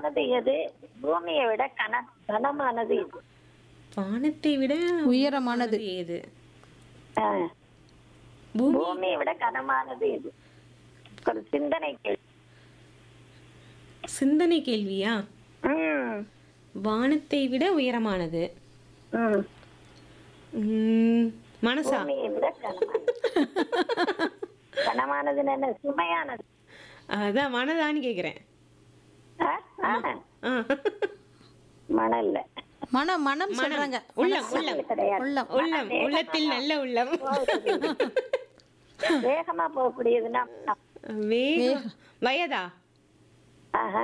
உயரமானது எது பூமியை விட கன கனமானது எது வானத்தை விட உயரமானது ஏது ஆ, பூமி பூமியை விட கனமானது எது ஒரு சிந்தனை கேள்வி சிந்தனை கேள்வியா ம், வானத்தை விட உயரமானது ம். உம், மனசா பூமியை விட கனமானது கனமானதுன்னு என்ன சுமையானது அதான் மனதான்னு கேக்குறேன் ஆ, ஆ, ஆ. மணல்ல மனம் மனம் சொல்றாங்க உள்ளம் உள்ளம் கிடையாது உள்ளம் உள்ளம் உள்ளத்தில் நல்ல உள்ளம் வேகமா போகக்கூடியதுன்னா வேகம் வயதா ஆஹா.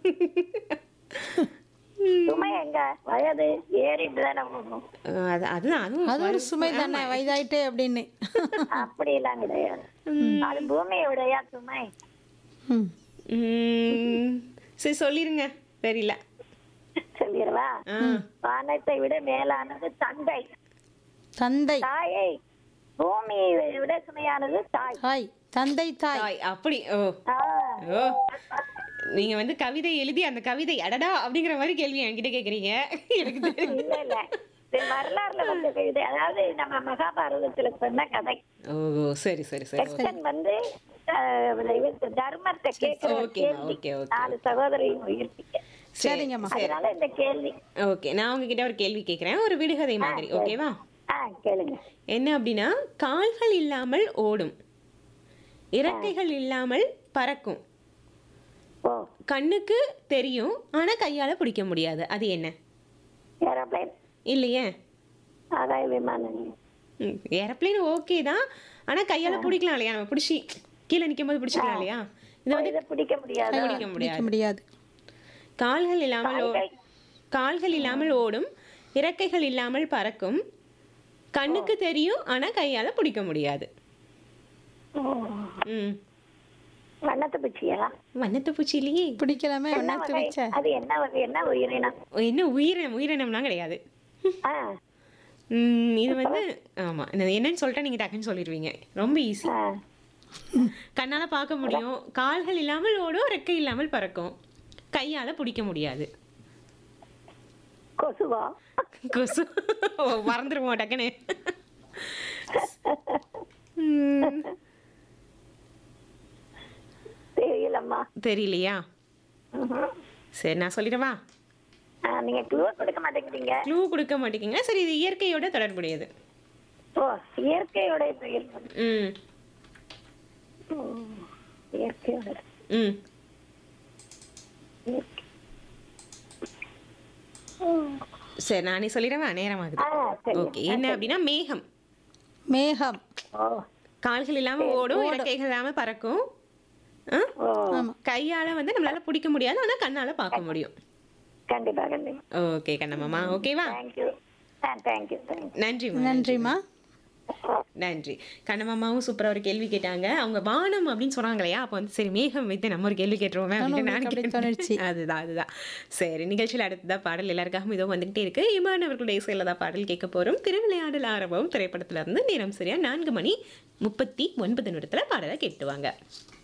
சுமை எங்க வயது ஏறிட்டு தானே போகும் அஹ் அது அதுதான் அதுவும் அது ஒரு சுமை தானே வயதாயிட்டே அப்படின்னு அப்படி எல்லாம் கிடையாது அது பூமியை விடையா சுமை ம். உம், சரி சொல்லிருங்க தெரியல சொல்லிடவா ஆ. வானத்தை விட மேலானது தந்தை தந்தை தாயை பூமியை விட சுமையானது தாய் தாய் தந்தை தாய் தாய் அப்படி ஓ ஆ. ஓ நீங்க வந்து கவிதை எழுதி அந்த கவிதை அடடா அப்படிங்கிற மாதிரி கேள்வி என்கிட்ட கேக்குறீங்க எனக்கு தெரியும் இல்ல இல்ல இது வரலாறுல வந்த கவிதை அதாவது நம்ம மகாபாரதத்துல சொன்ன கதை ஓ சரி சரி சரி கிருஷ்ணன் வந்து அஹ், இவருக்கு தர்மத்தை கேட்கிற ஒரு ஓகே கேள்வி ஓகே ஓகே நாலு சகோதரையும் உயிர்ப்பிக்க சரிங்கம்மா அதனால இந்த கேள்வி ஓகே நான் உங்ககிட்ட ஒரு கேள்வி கேக்குறேன் ஒரு விடுகதை மாதிரி ஓகேவா ஆ கேளுங்க என்ன அப்படின்னா கால்கள் இல்லாமல் ஓடும் இறக்கைகள் இல்லாமல் பறக்கும் ஓ கண்ணுக்கு தெரியும் ஆனா கையால பிடிக்க முடியாது அது என்ன ஏரோப்ளைன் இல்லையே ஆகாய விமானம் ஏரோப்ளேன் ஓகே தான் ஆனா கையால பிடிக்கலாம் இல்லையா நம்ம பிடிச்சி கீழே நிற்கும் போது பிடிச்சிக்கலாம் இல்லையா இதை வந்து இதை பிடிக்க முடியாது பிடிக்க பிடிக்க முடியாது முடியாது கால்கள் இல்லாமல் ஓ- கால்கள். கால்கள் இல்லாமல் ஓடும் இறக்கைகள் இல்லாமல் பறக்கும் கண்ணுக்கு தெரியும் ஆனா கையால பிடிக்க முடியாது ஓ, ம் வண்ணத்து பூச்சியா வண்ணத்து பூச்சி இல்லையே பிடிக்கலாமே என்ன ஒன்னா வகை துடிச்ச அது என்ன வகை என்ன உயிரினம் என்ன உயிரினம் உயிரினம்லாம் கிடையாது ஆ ம், இது வந்து ஆமா இது என்னன்னு சொல்லிட்டா நீங்க டக்குன்னு சொல்லிடுவீங்க ரொம்ப ஈஸி ஆ கண்ணால பார்க்க முடியும் கால்கள் இல்லாமல் ஓடும் ரெக்கை இல்லாமல் பறக்கும் கையால பிடிக்க முடியாது கொசுவா கொசு ஓ, மறந்துருவோம் டக்குன்னு ம், தெரியலம்மா தெரியலையா ம்ஹும். சரி நான் சொல்லிடவா ஆ, நீங்க க்ளூ கொடுக்க மாட்டேங்கிறீங்க க்ளூ கொடுக்க மாட்டேங்க சரி இது இயற்கையோட தொடர்புடையது ஓ இயற்கையோட உயிரினம் ம் ஓ, இயற்கையோட ம் இயற்கை. சரி நானே சொல்லிடவா நேரமாகுது ஆ சரி ஓகே என்ன அப்படின்னா மேகம் மேகம் ஓ கால்கள் இல்லாம ஓடும் இறக்கைகள் இல்லாம பறக்கும் ஆ? ஓ ஆமா கையால வந்து நம்மளால பிடிக்க முடியாது ஆனா கண்ணால பார்க்க முடியும் கண்டிப்பா கண்டிப்பா ஓகே கண்ணம்மாமா ஓகேவா தேங்க்யூ ஆ தேங்க்யூ தேங்க்யூ நன்றி நன்றிம்மா நன்றி கண்ணமாமாவும் சூப்பரா ஒரு கேள்வி கேட்டாங்க அவங்க வானம் அப்படின்னு சொன்னாங்க இல்லையா அப்போ வந்து சரி மேகம் வைத்து நம்ம ஒரு கேள்வி கேட்டுருவோமே அப்படின்னு நான் உங்களுக்கு அப்படி கேட்டேன். தோணுச்சு. அதுதான் அதுதான் சரி நிகழ்ச்சியில் அடுத்ததா பாடல் எல்லாருக்காகவும் இதோ வந்துகிட்டே இருக்கு இமான் அவர்களுடைய இசையில தான் பாடல் கேட்க போறோம் திருவிளையாடல் ஆரம்பம் திரைப்படத்துல இருந்து நேரம் சரியா நான்கு மணி முப்பத்தி ஒன்பது நிமிடத்துல பாடலை கேட்டுவாங்க